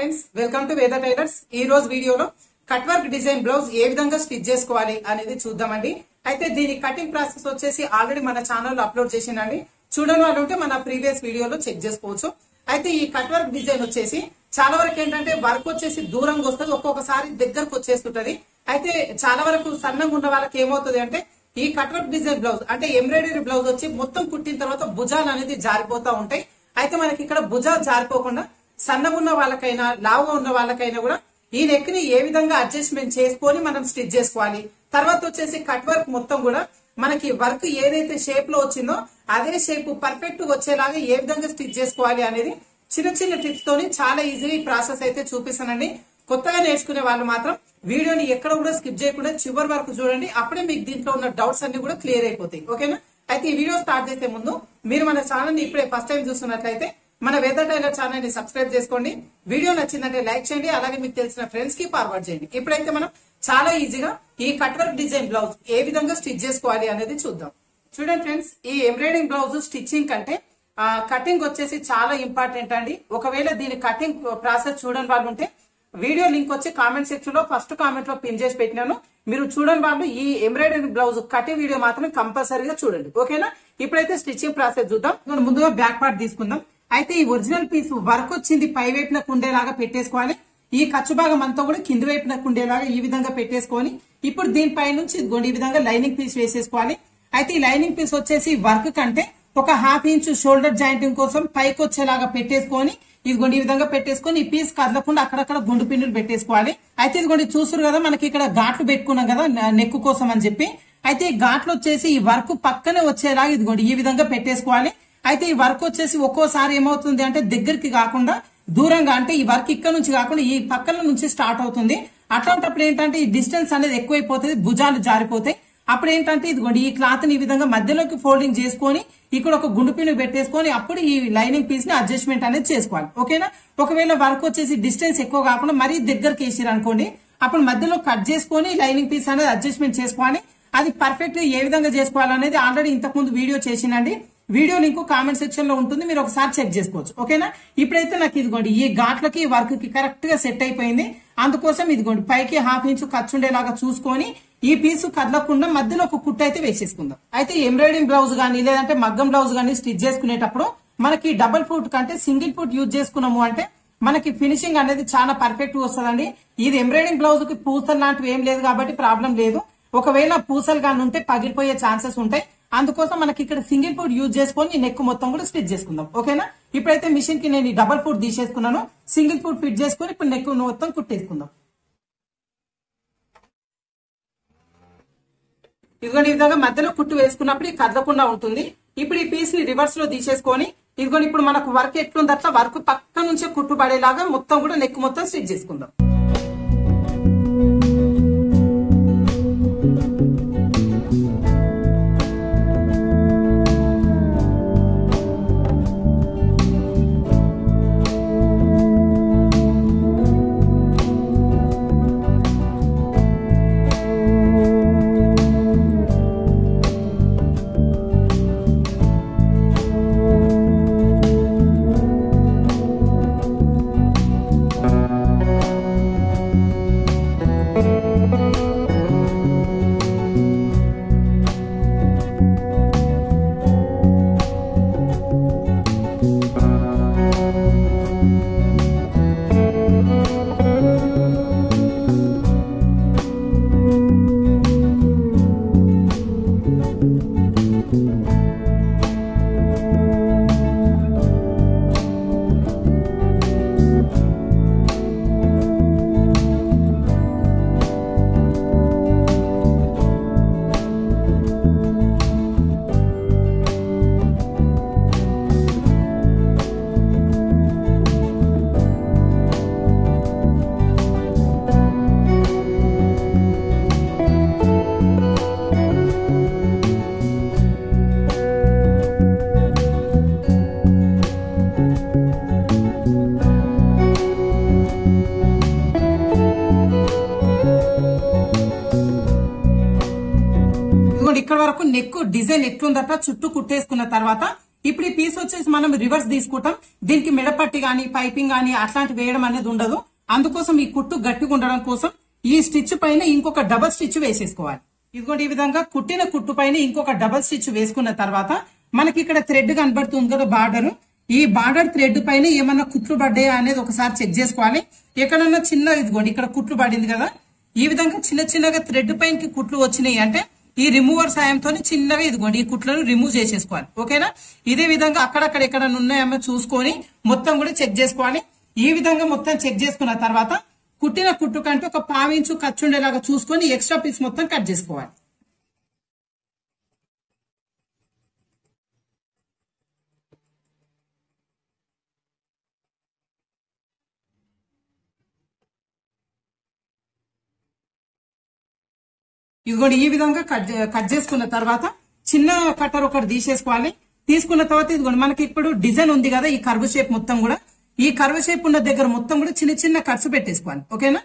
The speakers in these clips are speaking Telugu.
friends welcome to Veda tailors ఈ రోజు వీడియోలో కట్ వర్క్ డిజైన్ బ్లౌజ్ ఏ విధంగా స్టిచ్ చేసుకోవాలి అనేది చూద్దామండి అయితే దీని కటింగ్ ప్రాసెస్ వచ్చేసి ఆల్రెడీ మన ఛానల్ అప్లోడ్ చేసిందండి చూడని వాళ్ళు ఉంటే మన ప్రీవియస్ వీడియోలో చెక్ చేసుకోవచ్చు అయితే ఈ కట్ వర్క్ డిజైన్ వచ్చేసి చాలా వరకు ఏంటంటే వర్క్ వచ్చేసి దూరంగా వస్తుంది ఒక్కొక్కసారి దగ్గరకు వచ్చేస్తుంటది అయితే చాలా వరకు సన్నంగా ఉన్న వాళ్ళకి ఏమవుతుంది అంటే ఈ కట్ వర్క్ డిజైన్ బ్లౌజ్ అంటే ఎంబ్రాయిడరీ బ్లౌజ్ వచ్చి మొత్తం కుట్టిన తర్వాత భుజాలు అనేది జారిపోతా ఉంటాయి అయితే మనకి ఇక్కడ భుజాలు జారిపోకుండా సన్నగా ఉన్న వాళ్ళకైనా లావుగా ఉన్న వాళ్ళకైనా కూడా ఈ నెక్ ని ఏ విధంగా అడ్జస్ట్మెంట్ చేసుకొని మనం స్టిచ్ చేసుకోవాలి తర్వాత వచ్చేసి కట్ వర్క్ మొత్తం కూడా మనకి వర్క్ ఏదైతే షేప్ లో వచ్చిందో అదే షేప్ పర్ఫెక్ట్ వచ్చేలాగా ఏ విధంగా స్టిచ్ చేసుకోవాలి అనేది చిన్న చిన్న టిప్స్ తోని చాలా ఈజీగా ఈ ప్రాసెస్ అయితే చూపిస్తానండి కొత్తగా నేర్చుకునే వాళ్ళు మాత్రం వీడియోని ఎక్కడ కూడా స్కిప్ చేయకుండా చివరి వరకు చూడండి అప్పుడే మీకు దీంట్లో ఉన్న డౌట్స్ అన్ని కూడా క్లియర్ అయిపోతాయి ఓకేనా అయితే ఈ వీడియో స్టార్ట్ చేసే ముందు మీరు మన ఛానల్ ని ఇప్పుడే ఫస్ట్ టైం చూస్తున్నట్లయితే మన వెదర్ టైలర్ ఛానల్ ని సబ్స్క్రైబ్ చేసుకోండి వీడియో నచ్చిందంటే లైక్ చేయండి అలాగే మీకు తెలిసిన ఫ్రెండ్స్ కి ఫార్వర్డ్ చేయండి ఇప్పుడైతే మనం చాలా ఈజీగా ఈ కట్ వర్క్ డిజైన్ బ్లౌజ్ ఏ విధంగా స్టిచ్ చేసుకోవాలి అనేది చూద్దాం చూడండి ఫ్రెండ్స్ ఈ ఎంబ్రాయిడింగ్ బ్లౌజ్ స్టిచ్చింగ్ కంటే కటింగ్ వచ్చేసి చాలా ఇంపార్టెంట్ అండి ఒకవేళ దీని కటింగ్ ప్రాసెస్ చూడని వాళ్ళు ఉంటే వీడియో లింక్ వచ్చి కామెంట్ సెక్షన్ లో ఫస్ట్ కామెంట్ లో పిన్ చేసి పెట్టినాను మీరు చూడని వాళ్ళు ఈ ఎంబ్రాయిడరీ బ్లౌజ్ కటింగ్ వీడియో మాత్రం కంపల్సరీగా చూడండి ఓకేనా ఇప్పుడైతే స్టిచ్చింగ్ ప్రాసెస్ చూద్దాం మనం ముందుగా బ్యాక్ పార్ట్ తీసుకుందాం అయితే ఈ ఒరిజినల్ పీస్ వర్క్ వచ్చింది పై వైపున కుండేలాగా పెట్టేసుకోవాలి ఈ ఖర్చు భాగం అంతా కూడా కింది వైపున కుండేలాగా ఈ విధంగా పెట్టేసుకొని ఇప్పుడు దీనిపై నుంచి ఇదిగోండి ఈ విధంగా లైనింగ్ పీస్ వేసేసుకోవాలి అయితే ఈ లైనింగ్ పీస్ వచ్చేసి వర్క్ కంటే ఒక హాఫ్ ఇంచ్ షోల్డర్ జాయింటింగ్ కోసం పైకి వచ్చేలాగా పెట్టేసుకొని ఇదిగోండి ఈ విధంగా పెట్టేసుకొని ఈ పీస్ కదలకుండా అక్కడక్కడ గుండు పిన్నులు పెట్టేసుకోవాలి అయితే ఇదిగోండి చూసారు కదా మనకి ఇక్కడ ఘాట్లు పెట్టుకున్నాం కదా నెక్ కోసం అని చెప్పి అయితే ఈ ఘాట్లు వచ్చేసి ఈ వర్క్ పక్కనే వచ్చేలాగా ఇదిగోండి ఈ విధంగా పెట్టేసుకోవాలి అయితే ఈ వర్క్ వచ్చేసి ఒక్కోసారి ఏమవుతుంది అంటే దగ్గరికి కాకుండా దూరంగా అంటే ఈ వర్క్ ఇక్కడ నుంచి కాకుండా ఈ పక్కన నుంచి స్టార్ట్ అవుతుంది అట్లాంటప్పుడు ఏంటంటే ఈ డిస్టెన్స్ అనేది ఎక్కువైపోతుంది భుజాలు జారిపోతాయి అప్పుడు ఏంటంటే ఇదిగోండి ఈ క్లాత్ ని ఈ విధంగా మధ్యలోకి ఫోల్డింగ్ చేసుకొని ఇక్కడ ఒక గుండు పిన్ను పెట్టేసుకొని అప్పుడు ఈ లైనింగ్ పీస్ ని అడ్జస్ట్మెంట్ అనేది చేసుకోవాలి ఓకేనా ఒకవేళ వర్క్ వచ్చేసి డిస్టెన్స్ ఎక్కువ కాకుండా మరీ దగ్గరికి వేసిరు అనుకోండి అప్పుడు మధ్యలో కట్ చేసుకొని లైనింగ్ పీస్ అనేది అడ్జస్ట్మెంట్ చేసుకోవాలి అది పర్ఫెక్ట్ ఏ విధంగా చేసుకోవాలనేది ఆల్రెడీ ఇంతకు ముందు వీడియో చేసినండి వీడియో లింక్ కామెంట్ సెక్షన్ లో ఉంటుంది మీరు ఒకసారి చెక్ చేసుకోవచ్చు ఓకేనా ఇప్పుడైతే నాకు ఇదిగోండి ఈ ఘాట్లకి వర్క్ కి కరెక్ట్ గా సెట్ అయిపోయింది అందుకోసం ఇదిగోండి పైకి హాఫ్ ఇంచ్ ఖర్చు ఉండేలాగా చూసుకొని ఈ పీసు కదలకుండా మధ్యలో ఒక కుట్టు అయితే వేసేసుకుందాం అయితే ఎంబ్రాయిడింగ్ బ్లౌజ్ గానీ లేదంటే మగ్గం బ్లౌజ్ గానీ స్టిచ్ చేసుకునేటప్పుడు మనకి డబుల్ ఫుట్ కంటే సింగిల్ ఫుట్ యూజ్ చేసుకున్నాము అంటే మనకి ఫినిషింగ్ అనేది చాలా పర్ఫెక్ట్ వస్తుందండి ఇది ఎంబ్రాయిడింగ్ బ్లౌజ్ కి పూసలు లాంటివి ఏం లేదు కాబట్టి ప్రాబ్లం లేదు ఒకవేళ పూసలు గాని ఉంటే పగిలిపోయే ఛాన్సెస్ ఉంటాయి అందుకోసం మనకి ఇక్కడ సింగిల్ ఫుడ్ యూజ్ చేసుకొని నెక్ మొత్తం కూడా స్టిచ్ చేసుకుందాం ఓకేనా ఇప్పుడైతే మిషన్ కి నేను డబల్ ఫుడ్ తీసేసుకున్నాను సింగిల్ ఫుడ్ ఫిట్ చేసుకుని ఇప్పుడు నెక్ మొత్తం కుట్టేసుకుందాం ఇదిగోండి ఈ విధంగా మధ్యలో కుట్టు వేసుకున్నప్పుడు ఇది కదలకుండా ఉంటుంది ఇప్పుడు ఈ పీస్ ని రివర్స్ లో తీసేసుకొని ఇదిగోండి ఇప్పుడు మనకు వర్క్ ఎట్లుంది అట్లా వర్క్ పక్క నుంచే కుట్టు పడేలాగా మొత్తం కూడా నెక్ మొత్తం స్టిచ్ చేసుకుందాం ఇక్కడ వరకు నెక్ డిజైన్ ఎట్లుందట చుట్టూ కుట్టేసుకున్న తర్వాత ఇప్పుడు ఈ పీస్ వచ్చేసి మనం రివర్స్ తీసుకుంటాం దీనికి మిడపట్టి గాని పైపింగ్ గాని అట్లాంటి వేయడం అనేది ఉండదు అందుకోసం ఈ కుట్టు గట్టిగా ఉండడం కోసం ఈ స్టిచ్ పైన ఇంకొక డబల్ స్టిచ్ వేసేసుకోవాలి ఇదిగోండి ఈ విధంగా కుట్టిన కుట్టు పైన ఇంకొక డబల్ స్టిచ్ వేసుకున్న తర్వాత మనకి ఇక్కడ థ్రెడ్ కనబడుతుంది కదా బార్డర్ ఈ బార్డర్ థ్రెడ్ పైన ఏమన్నా కుట్లు పడ్డాయా అనేది ఒకసారి చెక్ చేసుకోవాలి ఎక్కడన్నా చిన్న ఇదిగోండి ఇక్కడ కుట్లు పడింది కదా ఈ విధంగా చిన్న చిన్నగా థ్రెడ్ పైనకి కుట్లు వచ్చినాయి అంటే ఈ రిమూవర్ సాయంతో చిన్నగా ఇదిగోండి ఈ కుట్లను రిమూవ్ చేసేసుకోవాలి ఓకేనా ఇదే విధంగా అక్కడక్కడ ఎక్కడ ఉన్నాయేమో చూసుకొని మొత్తం కూడా చెక్ చేసుకోవాలి ఈ విధంగా మొత్తం చెక్ చేసుకున్న తర్వాత కుట్టిన కుట్టు కంటే ఒక పావించు ఖర్చు ఉండేలాగా చూసుకొని ఎక్స్ట్రా పీస్ మొత్తం కట్ చేసుకోవాలి ఇదిగోండి ఈ విధంగా కట్ చే- కట్ చేసుకున్న తర్వాత చిన్న కట్టర్ ఒకటి తీసేసుకోవాలి తీసుకున్న తర్వాత ఇదిగోండి మనకి ఇప్పుడు డిజైన్ ఉంది కదా ఈ కర్వ్ షేప్ మొత్తం కూడా ఈ కర్వ్ షేప్ ఉన్న దగ్గర మొత్తం కూడా చిన్న చిన్న కట్స్ పెట్టేసుకోవాలి ఓకేనా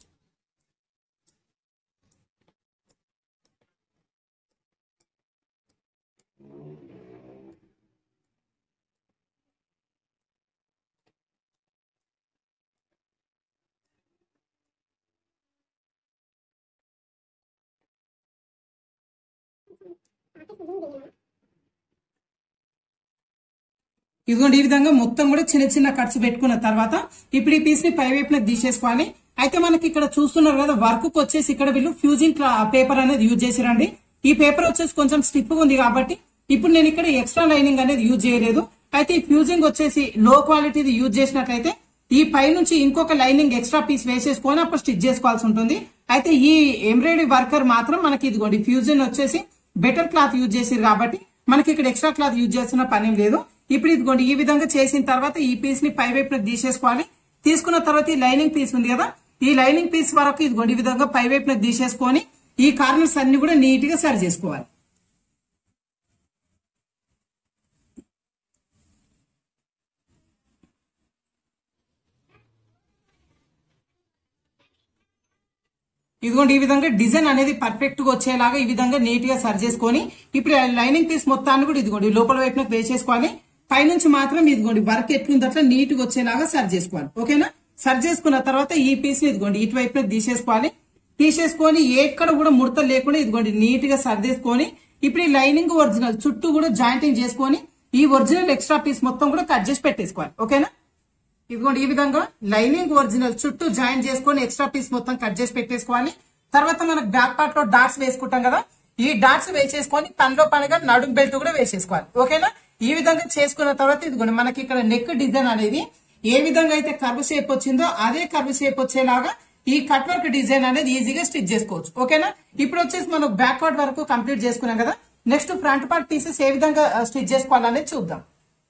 ఇదిగోండి ఈ విధంగా మొత్తం కూడా చిన్న చిన్న కట్స్ పెట్టుకున్న తర్వాత ఇప్పుడు ఈ పీస్ ని పై వైపున తీసేసుకోవాలి అయితే మనకి ఇక్కడ చూస్తున్నారు కదా వర్క్ కు వచ్చేసి ఇక్కడ వీళ్ళు ఫ్యూజింగ్ పేపర్ అనేది యూజ్ చేసిరండి ఈ పేపర్ వచ్చేసి కొంచెం స్టిప్ ఉంది కాబట్టి ఇప్పుడు నేను ఇక్కడ ఎక్స్ట్రా లైనింగ్ అనేది యూజ్ చేయలేదు అయితే ఈ ఫ్యూజింగ్ వచ్చేసి లో క్వాలిటీది యూజ్ చేసినట్లయితే ఈ పై నుంచి ఇంకొక లైనింగ్ ఎక్స్ట్రా పీస్ వేసేసుకొని అప్పుడు స్టిచ్ చేసుకోవాల్సి ఉంటుంది అయితే ఈ ఎంబ్రాయిడరీ వర్కర్ మాత్రం మనకి ఇదిగోండి ఫ్యూజన్ వచ్చేసి బెటర్ క్లాత్ యూజ్ చేసిరు కాబట్టి మనకి ఇక్కడ ఎక్స్ట్రా క్లాత్ యూజ్ చేస్తున్న పని లేదు ఇప్పుడు ఇదిగోండి ఈ విధంగా చేసిన తర్వాత ఈ పీస్ ని పై వైపున తీసేసుకోవాలి తీసుకున్న తర్వాత ఈ లైనింగ్ పీస్ ఉంది కదా ఈ లైనింగ్ పీస్ వరకు ఇదిగోండి ఈ విధంగా పై వైపున తీసేసుకొని ఈ కార్నర్స్ అన్ని కూడా నీట్ గా సరి చేసుకోవాలి ఇదిగోండి ఈ విధంగా డిజైన్ అనేది పర్ఫెక్ట్ గా వచ్చేలాగా ఈ విధంగా నీట్ గా సరి చేసుకొని ఇప్పుడు ఆ లైనింగ్ పీస్ మొత్తాన్ని కూడా ఇదిగోండి లోపల వైపున వేసేసుకోవాలి పైనుంచి మాత్రం ఇదిగోండి వర్క్ ఎట్లుంది అట్లా నీట్ గా వచ్చేలాగా సరి చేసుకోవాలి ఓకేనా సరి చేసుకున్న తర్వాత ఈ పీస్ ని ఇదిగోండి ఇటువైపున తీసేసుకోవాలి తీసేసుకొని ఎక్కడ కూడా ముడత లేకుండా ఇదిగోండి నీట్ గా సర్దేసుకొని ఇప్పుడు ఈ లైనింగ్ ఒరిజినల్ చుట్టూ కూడా జాయింటింగ్ చేసుకొని ఈ ఒరిజినల్ ఎక్స్ట్రా పీస్ మొత్తం కూడా కట్ చేసి పెట్టేసుకోవాలి ఓకేనా ఇదిగోండి ఈ విధంగా లైనింగ్ ఒరిజినల్ చుట్టూ జాయిన్ చేసుకొని ఎక్స్ట్రా పీస్ మొత్తం కట్ చేసి పెట్టేసుకోవాలి తర్వాత మనకు బ్యాక్ పార్ట్ లో డాట్స్ వేసుకుంటాం కదా ఈ డాట్స్ వేసేసుకొని పనిలో పనిగా నడుము బెల్ట్ కూడా వేసేసుకోవాలి ఓకేనా ఈ విధంగా చేసుకున్న తర్వాత ఇదిగోండి మనకి ఇక్కడ నెక్ డిజైన్ అనేది ఏ విధంగా అయితే కర్వ్ షేప్ వచ్చిందో అదే కర్వ్ షేప్ వచ్చేలాగా ఈ కట్ వర్క్ డిజైన్ అనేది ఈజీగా స్టిచ్ చేసుకోవచ్చు ఓకేనా ఇప్పుడు వచ్చేసి మనం బ్యాక్ పార్ట్ వరకు కంప్లీట్ చేసుకున్నాం కదా నెక్స్ట్ ఫ్రంట్ పార్ట్ పీసెస్ ఏ విధంగా స్టిచ్ చేసుకోవాలనేది చూద్దాం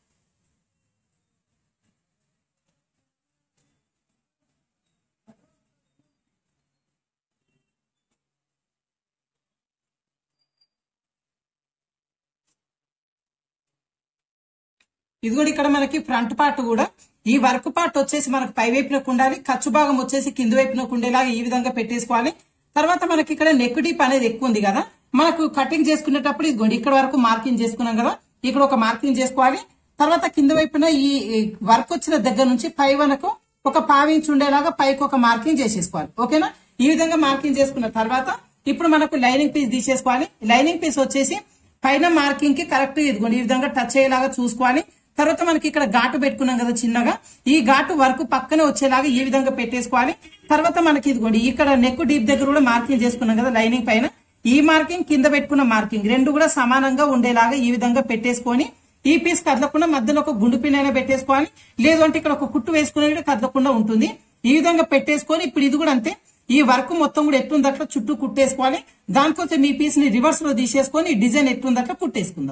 ఇదిగోండి ఇక్కడ మనకి ఫ్రంట్ పార్ట్ కూడా ఈ వర్క్ పార్ట్ వచ్చేసి మనకు పై వైపునకు ఉండాలి ఖర్చు భాగం వచ్చేసి కింద వైపునకు ఉండేలాగా ఈ విధంగా పెట్టేసుకోవాలి తర్వాత మనకి ఇక్కడ నెక్ డీప్ అనేది ఎక్కువ ఉంది కదా మనకు కటింగ్ చేసుకునేటప్పుడు ఇదిగోండి ఇక్కడ వరకు మార్కింగ్ చేసుకున్నాం కదా ఇక్కడ ఒక మార్కింగ్ చేసుకోవాలి తర్వాత కింద వైపున ఈ వర్క్ వచ్చిన దగ్గర నుంచి పై వరకు ఒక పావించి ఉండేలాగా పైకి ఒక మార్కింగ్ చేసేసుకోవాలి ఓకేనా ఈ విధంగా మార్కింగ్ చేసుకున్న తర్వాత ఇప్పుడు మనకు లైనింగ్ పీస్ తీసేసుకోవాలి లైనింగ్ పీస్ వచ్చేసి పైన మార్కింగ్ కి కరెక్ట్ ఇదిగోండి ఈ విధంగా టచ్ అయ్యేలాగా చూసుకోవాలి తర్వాత మనకి ఇక్కడ ఘాటు పెట్టుకున్నాం కదా చిన్నగా ఈ ఘాటు వర్క్ పక్కనే వచ్చేలాగా ఈ విధంగా పెట్టేసుకోవాలి తర్వాత మనకి ఇదిగోండి ఇక్కడ నెక్ డీప్ దగ్గర కూడా మార్కింగ్ చేసుకున్నాం కదా లైనింగ్ పైన ఈ మార్కింగ్ కింద పెట్టుకున్న మార్కింగ్ రెండు కూడా సమానంగా ఉండేలాగా ఈ విధంగా పెట్టేసుకొని ఈ పీస్ కదలకుండా మధ్యలో ఒక గుండు పిన్ అయినా పెట్టేసుకోవాలి లేదు అంటే ఇక్కడ ఒక కుట్టు వేసుకునే కదలకుండా ఉంటుంది ఈ విధంగా పెట్టేసుకొని ఇప్పుడు ఇది కూడా అంతే ఈ వర్క్ మొత్తం కూడా ఎట్లుంది అట్లా చుట్టూ కుట్టేసుకోవాలి దానికోసం మీ పీస్ ని రివర్స్ లో తీసేసుకొని డిజైన్ ఎట్లుంది అట్లా కుట్టేసుకుందాం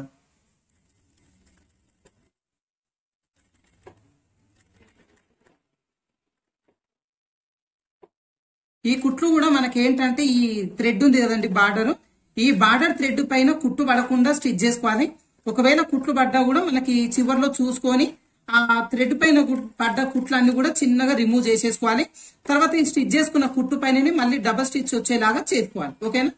ఈ కుట్లు కూడా మనకి ఏంటంటే ఈ థ్రెడ్ ఉంది కదండి బార్డర్ ఈ బార్డర్ థ్రెడ్ పైన కుట్టు పడకుండా స్టిచ్ చేసుకోవాలి ఒకవేళ కుట్లు పడ్డా కూడా మనకి చివర్లో చూసుకొని ఆ థ్రెడ్ పైన గు- పడ్డ కుట్లన్నీ కూడా చిన్నగా రిమూవ్ చేసేసుకోవాలి తర్వాత ఈ స్టిచ్ చేసుకున్న కుట్టు పైన మళ్ళీ డబల్ స్టిచ్ వచ్చేలాగా చేసుకోవాలి ఓకేనా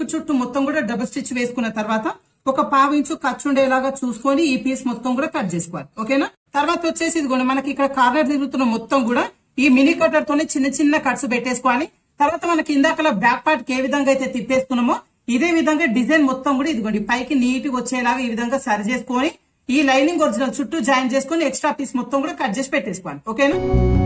చుట్టూ మొత్తం కూడా డబుల్ స్టిచ్ వేసుకున్న తర్వాత ఒక పావు ఇంచు ఖర్చు ఉండేలాగా చూసుకొని ఈ పీస్ మొత్తం కూడా కట్ చేసుకోవాలి ఓకేనా తర్వాత వచ్చేసి ఇదిగోండి మనకి ఇక్కడ కార్నర్ తిరుగుతున్న మొత్తం కూడా ఈ మినీ కటర్ తోనే చిన్న చిన్న కట్స్ పెట్టేసుకోవాలి తర్వాత మనకి ఇందాకలా బ్యాక్ పార్ట్ ఏ విధంగా అయితే తిప్పేసుకున్నామో ఇదే విధంగా డిజైన్ మొత్తం కూడా ఇదిగోండి పైకి నీట్ గా వచ్చేలాగా ఈ విధంగా సరి చేసుకొని ఈ లైనింగ్ ఒరిజినల్ చుట్టూ జాయిన్ చేసుకొని ఎక్స్ట్రా పీస్ మొత్తం కూడా కట్ చేసి పెట్టేసుకోవాలి ఓకేనా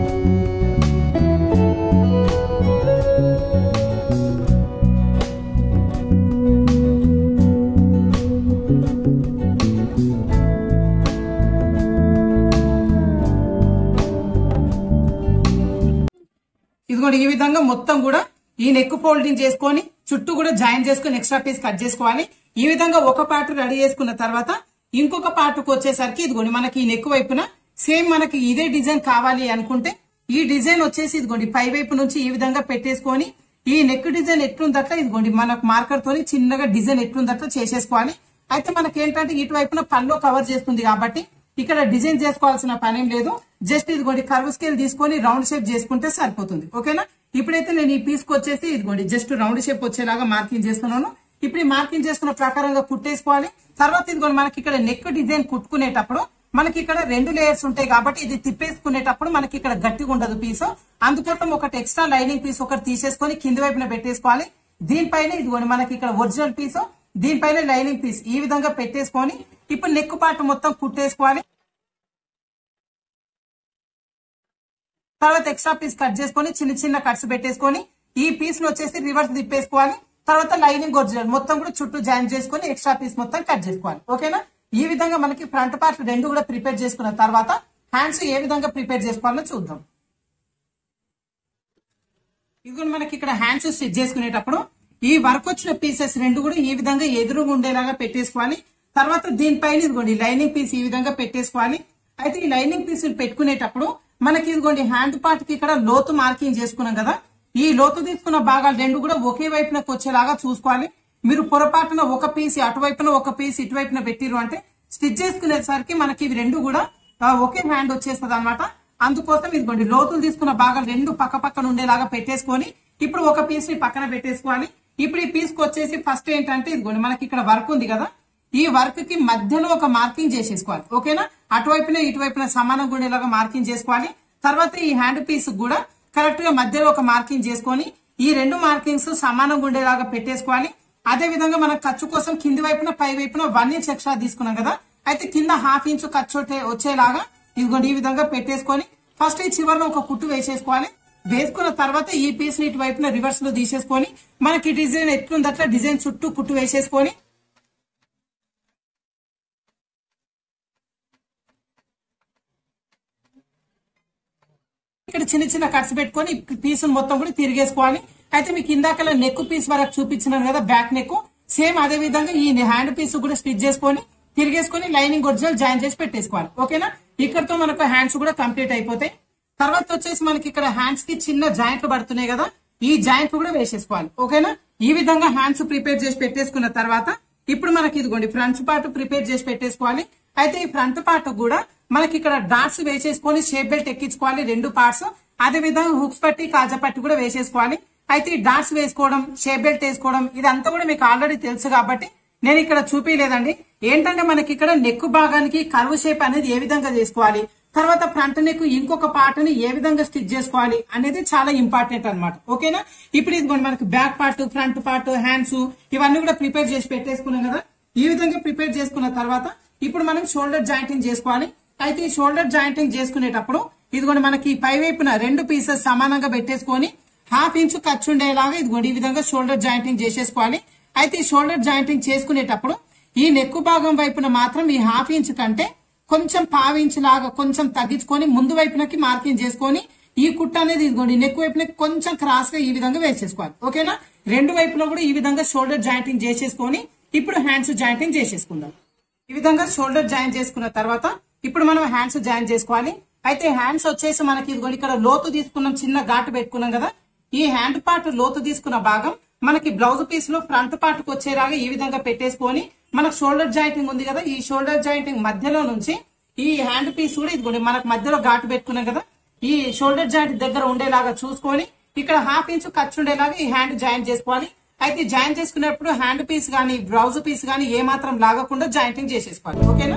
ఇదిగోండి ఈ విధంగా మొత్తం కూడా ఈ నెక్ ఫోల్డింగ్ చేసుకొని చుట్టూ కూడా జాయిన్ చేసుకొని ఎక్స్ట్రా పీస్ కట్ చేసుకోవాలి ఈ విధంగా ఒక పార్ట్ రెడీ చేసుకున్న తర్వాత ఇంకొక పార్ట్కి వచ్చేసరికి ఇదిగోండి మనకి ఈ నెక్ వైపున సేమ్ మనకి ఇదే డిజైన్ కావాలి అనుకుంటే ఈ డిజైన్ వచ్చేసి ఇదిగోండి పై వైపు నుంచి ఈ విధంగా పెట్టేసుకొని ఈ నెక్ డిజైన్ ఎట్లుందట్లా ఇదిగోండి మనకు మార్కర్ తోని చిన్నగా డిజైన్ ఎట్లుందట్లా చేసేసుకోవాలి అయితే మనకి ఏంటంటే ఇటువైపున పనిలో కవర్ చేస్తుంది కాబట్టి ఇక్కడ డిజైన్ చేసుకోవాల్సిన పనేం లేదు జస్ట్ ఇదిగోండి కర్వ్ స్కేల్ తీసుకొని రౌండ్ షేప్ చేసుకుంటే సరిపోతుంది ఓకేనా ఇప్పుడైతే నేను ఈ పీస్ కి వచ్చేసి ఇదిగోండి జస్ట్ రౌండ్ షేప్ వచ్చేలాగా మార్కింగ్ చేస్తున్నాను ఇప్పుడు ఈ మార్కింగ్ చేసుకున్న ప్రకారంగా కుట్టేసుకోవాలి తర్వాత ఇదిగోండి మనకి ఇక్కడ నెక్ డిజైన్ కుట్టుకునేటప్పుడు మనకి ఇక్కడ రెండు లేయర్స్ ఉంటాయి కాబట్టి ఇది తిప్పేసుకునేటప్పుడు మనకి ఇక్కడ గట్టిగా ఉండదు పీస్ అందుకోసం ఒకటి ఎక్స్ట్రా లైనింగ్ పీస్ ఒకటి తీసేసుకొని కింది వైపున పెట్టేసుకోవాలి దీనిపైన ఇదిగోండి మనకి ఇక్కడ ఒరిజినల్ పీస్ దీనిపైన లైనింగ్ పీస్ ఈ విధంగా పెట్టేసుకొని ఇప్పుడు నెక్ పార్ట్ మొత్తం కుట్టేసుకోవాలి తర్వాత ఎక్స్ట్రా పీస్ కట్ చేసుకొని చిన్న చిన్న కట్స్ పెట్టేసుకొని ఈ పీస్ ను వచ్చేసి రివర్స్ తిప్పేసుకోవాలి తర్వాత లైనింగ్ ఒరిజినల్ మొత్తం కూడా చుట్టూ జాయిన్ చేసుకొని ఎక్స్ట్రా పీస్ మొత్తం కట్ చేసుకోవాలి ఓకేనా ఈ విధంగా మనకి ఫ్రంట్ పార్ట్ రెండు కూడా ప్రిపేర్ చేసుకున్న తర్వాత హ్యాండ్స్ ఏ విధంగా ప్రిపేర్ చేసుకోవాలో చూద్దాం ఇదిగోండి మనకి ఇక్కడ హ్యాండ్స్ స్టిచ్ చేసుకునేటప్పుడు ఈ వర్క్ వచ్చిన పీసెస్ రెండు కూడా ఈ విధంగా ఎదురుగా ఉండేలాగా పెట్టేసుకోవాలి తర్వాత దీనిపైన ఇదిగోండి లైనింగ్ పీస్ ఈ విధంగా పెట్టేసుకోవాలి అయితే ఈ లైనింగ్ పీస్ పెట్టుకునేటప్పుడు మనకి ఇదిగోండి హ్యాండ్ పార్ట్ కి ఇక్కడ లోతు మార్కింగ్ చేసుకున్నాం కదా ఈ లోతు తీసుకున్న భాగాలు రెండు కూడా ఒకే వైపునకు వచ్చేలాగా చూసుకోవాలి మీరు పొరపాటున ఒక పీస్ అటువైపున ఒక పీస్ ఇటువైపున పెట్టిరు అంటే స్టిచ్ చేసుకునేసరికి మనకి ఇవి రెండు కూడా ఆ, ఒకే హ్యాండ్ వచ్చేస్తుంది అనమాట అందుకోసం ఇదిగోండి లోతులు తీసుకున్న భాగాలు రెండు పక్క పక్కన ఉండేలాగా పెట్టేసుకొని ఇప్పుడు ఒక పీస్ ని పక్కన పెట్టేసుకోవాలి ఇప్పుడు ఈ పీస్ కి వచ్చేసి ఫస్ట్ ఏంటంటే ఇదిగోండి మనకి ఇక్కడ వర్క్ ఉంది కదా ఈ వర్క్ కి మధ్యలో ఒక మార్కింగ్ చేసేసుకోవాలి ఓకేనా అటువైపున ఇటువైపున సమానంగా ఉండేలాగా మార్కింగ్ చేసుకోవాలి తర్వాత ఈ హ్యాండ్ పీస్ కూడా కరెక్ట్ గా మధ్యలో ఒక మార్కింగ్ చేసుకొని ఈ రెండు మార్కింగ్స్ సమానంగా ఉండేలాగా పెట్టేసుకోవాలి అదే విధంగా మనం ఖర్చు కోసం కింది వైపున పై వైపున వన్ ఇంచ్ ఎక్స్ట్రా తీసుకున్నాం కదా అయితే కింద హాఫ్ ఇంచ్ ఖర్చు వచ్చే- వచ్చేలాగా ఇదిగోండి ఈ విధంగా పెట్టేసుకొని ఫస్ట్ ఈ చివరిలో ఒక కుట్టు వేసేసుకోవాలి వేసుకున్న తర్వాత ఈ పీస్ ని ఇటువైపున రివర్స్ లో తీసేసుకొని మనకి డిజైన్ ఎట్లుంది అట్లా డిజైన్ చుట్టూ కుట్టు వేసేసుకొని ఇక్కడ చిన్న చిన్న కట్స్ పెట్టుకొని పీస్ మొత్తం కూడా తిరిగేసుకోవాలి అయితే మీకు ఇందాకలా నెక్ పీస్ వరకు చూపించినాను కదా బ్యాక్ నెక్ సేమ్ అదే విధంగా ఈ హ్యాండ్ పీస్ కూడా స్టిచ్ చేసుకొని తిరిగేసుకొని లైనింగ్ ఒరిజినల్ జాయిన్ చేసి పెట్టేసుకోవాలి ఓకేనా ఇక్కడతో మనకు హ్యాండ్స్ కూడా కంప్లీట్ అయిపోతాయి తర్వాత వచ్చేసి మనకి ఇక్కడ హ్యాండ్స్ కి చిన్న జాయింట్లు పడుతున్నాయి కదా ఈ జాయింట్లు కూడా వేసేసుకోవాలి ఓకేనా ఈ విధంగా హ్యాండ్స్ ప్రిపేర్ చేసి పెట్టేసుకున్న తర్వాత ఇప్పుడు మనకి ఇదిగోండి ఫ్రంట్ పార్ట్ ప్రిపేర్ చేసి పెట్టేసుకోవాలి అయితే ఈ ఫ్రంట్ పార్ట్ కూడా మనకి ఇక్కడ డాట్స్ వేసేసుకొని షేప్ బెల్ట్ ఎక్కించుకోవాలి రెండు పార్ట్స్ అదే విధంగా హుక్స్ పట్టి కాజా పట్టి కూడా వేసేసుకోవాలి అయితే ఈ డాట్స్ వేసుకోవడం షేప్ బెల్ట్ వేసుకోవడం ఇదంతా కూడా మీకు ఆల్రెడీ తెలుసు కాబట్టి నేను ఇక్కడ చూపించలేదండి ఏంటంటే మనకి ఇక్కడ నెక్ భాగానికి కర్వ్ షేప్ అనేది ఏ విధంగా చేసుకోవాలి తర్వాత ఫ్రంట్ నెక్ ఇంకొక పార్ట్ ని ఏ విధంగా స్టిచ్ చేసుకోవాలి అనేది చాలా ఇంపార్టెంట్ అన్నమాట ఓకేనా ఇప్పుడు ఇదిగోండి మనకి back part front part hands ఇవన్నీ కూడా ప్రిపేర్ చేసి పెట్టేసుకున్నాం కదా ఈ విధంగా ప్రిపేర్ చేసుకున్న తర్వాత ఇప్పుడు మనం షోల్డర్ జాయింటింగ్ చేసుకోవాలి అయితే ఈ షోల్డర్ జాయింటింగ్ చేసుకునేటప్పుడు ఇదిగోండి మనకి పై వైపున రెండు పీసెస్ సమానంగా పెట్టేసుకొని హాఫ్ ఇంచు ఖర్చు ఉండేలాగా ఇదిగోండి ఈ విధంగా షోల్డర్ జాయింటింగ్ చేసేసుకోవాలి అయితే ఈ షోల్డర్ జాయింటింగ్ చేసుకునేటప్పుడు ఈ నెక్ భాగం వైపున మాత్రం ఈ హాఫ్ ఇంచ్ కంటే కొంచెం పావించ్ లాగా కొంచెం తగ్గించుకొని ముందు వైపునకి మార్కింగ్ చేసుకొని ఈ కుట్ట అనేది ఇదిగోండి నెక్ వైపునకి కొంచెం క్రాస్ గా ఈ విధంగా వేసేసుకోవాలి ఓకేనా రెండు వైపులో కూడా ఈ విధంగా షోల్డర్ జాయింటింగ్ చేసేసుకొని ఇప్పుడు హ్యాండ్స్ జాయింటింగ్ చేసేసుకుందాం ఈ విధంగా షోల్డర్ జాయిన్ చేసుకున్న తర్వాత ఇప్పుడు మనం హ్యాండ్స్ జాయిన్ చేసుకోవాలి అయితే హ్యాండ్స్ వచ్చేసి మనకి ఇదిగోండి ఇక్కడ లోతు తీసుకున్నాం చిన్న ఘాటు పెట్టుకున్నాం కదా ఈ హ్యాండ్ పార్ట్ లోతు తీసుకున్న భాగం మనకి బ్లౌజ్ పీస్ లో ఫ్రంట్ పార్ట్ కు వచ్చేలాగా ఈ విధంగా పెట్టేసుకొని మనకు షోల్డర్ జాయింటింగ్ ఉంది కదా ఈ షోల్డర్ జాయింటింగ్ మధ్యలో నుంచి ఈ హ్యాండ్ పీస్ కూడా ఇదిగోండి మనకు మధ్యలో ఘాటు పెట్టుకున్నాం కదా ఈ షోల్డర్ జాయింట్ దగ్గర ఉండేలాగా చూసుకొని ఇక్కడ హాఫ్ ఇంచ్ ఖర్చు ఉండేలాగా ఈ హ్యాండ్ జాయిన్ చేసుకోవాలి అయితే జాయిన్ చేసుకునేటప్పుడు హ్యాండ్ పీస్ గానీ బ్లౌజ్ పీస్ గానీ ఏ మాత్రం లాగకుండా జాయింటింగ్ చేసేసుకోవాలి ఓకేనా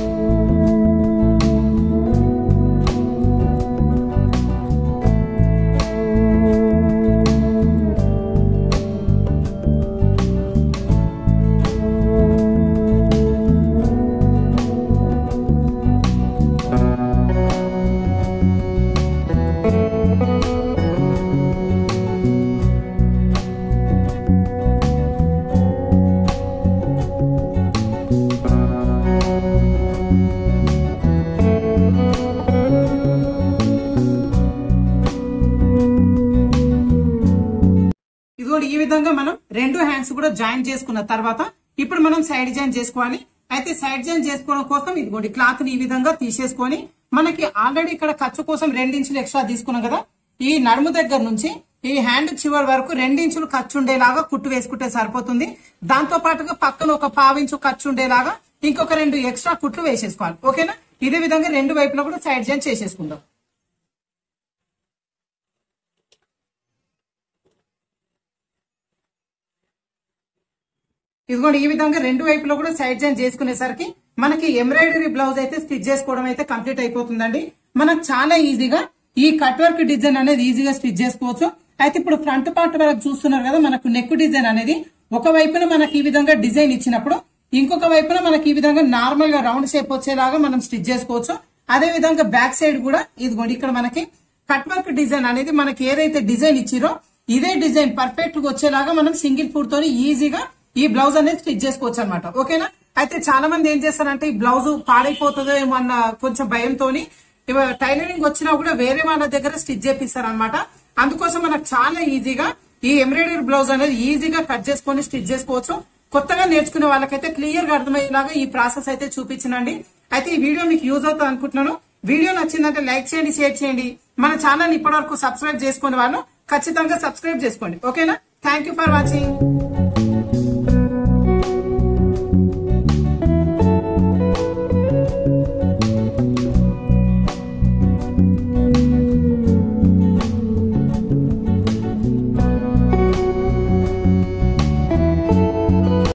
ఇదిగోండి ఈ విధంగా మనం రెండు హ్యాండ్స్ కూడా జాయిన్ చేసుకున్న తర్వాత ఇప్పుడు మనం సైడ్ జాయిన్ చేసుకోవాలి అయితే సైడ్ జాయిన్ చేసుకోవడం కోసం ఇదిగోండి క్లాత్ ని ఈ విధంగా తీసేసుకొని మనకి ఆల్రెడీ ఇక్కడ ఖర్చు కోసం రెండించులు ఎక్స్ట్రా తీసుకున్నాం కదా ఈ నడుము దగ్గర నుంచి ఈ హ్యాండ్ చివరి వరకు రెండించులు ఖర్చు ఉండేలాగా కుట్టు వేసుకుంటే సరిపోతుంది దాంతో పాటుగా పక్కన ఒక పావించు ఖర్చు ఉండేలాగా ఇంకొక రెండు ఎక్స్ట్రా కుట్లు వేసేసుకోవాలి ఓకేనా ఇదే విధంగా రెండు వైపులా కూడా సైడ్ జాయిన్ చేసేసుకుందాం ఇదిగోండి ఈ విధంగా రెండు వైపులో కూడా సైడ్ జాయిన్ చేసుకునేసరికి మనకి ఎంబ్రాయిడరీ బ్లౌజ్ అయితే స్టిచ్ చేసుకోవడం అయితే కంప్లీట్ అయిపోతుందండి మనకు చాలా ఈజీగా ఈ కట్ వర్క్ డిజైన్ అనేది ఈజీగా స్టిచ్ చేసుకోవచ్చు అయితే ఇప్పుడు ఫ్రంట్ పార్ట్ వరకు చూస్తున్నారు కదా మనకు నెక్ డిజైన్ అనేది ఒక వైపున మనకి ఈ విధంగా డిజైన్ ఇచ్చినప్పుడు ఇంకొక వైపున మనకి ఈ విధంగా నార్మల్ గా రౌండ్ షేప్ వచ్చేలాగా మనం స్టిచ్ చేసుకోవచ్చు అదే విధంగా బ్యాక్ సైడ్ కూడా ఇదిగోండి ఇక్కడ మనకి కట్ వర్క్ డిజైన్ అనేది మనకి ఏదైతే డిజైన్ ఇచ్చిరో ఇదే డిజైన్ పర్ఫెక్ట్ గా వచ్చేలాగా మనం సింగిల్ ఫుడ్ తోని ఈజీగా ఈ బ్లౌజ్ అనేది స్టిచ్ చేసుకోవచ్చు అనమాట ఓకేనా అయితే చాలా మంది ఏం చేస్తారంటే ఈ బ్లౌజ్ పాడైపోతుందో ఏమో అన్న కొంచెం భయంతోని ఇవ- టైలరింగ్ వచ్చినా కూడా వేరే వాళ్ళ దగ్గర స్టిచ్ చేపిస్తారు అనమాట అందుకోసం మనకు చాలా ఈజీగా ఈ ఎంబ్రాయిడరీ బ్లౌజ్ అనేది ఈజీగా కట్ చేసుకొని స్టిచ్ చేసుకోవచ్చు కొత్తగా నేర్చుకునే వాళ్ళకైతే క్లియర్ గా అర్థమయ్యేలాగా ఈ ప్రాసెస్ అయితే చూపించనండి అయితే ఈ వీడియో మీకు యూజ్ అవుతుంది అనుకుంటున్నాను వీడియో నచ్చిందంటే లైక్ చేయండి షేర్ చేయండి మన ఛానల్ ఇప్పటివరకు సబ్స్క్రైబ్ చేసుకునే వాళ్ళు ఖచ్చితంగా సబ్స్క్రైబ్ చేసుకోండి ఓకేనా థ్యాంక్ ఫర్ వాచింగ్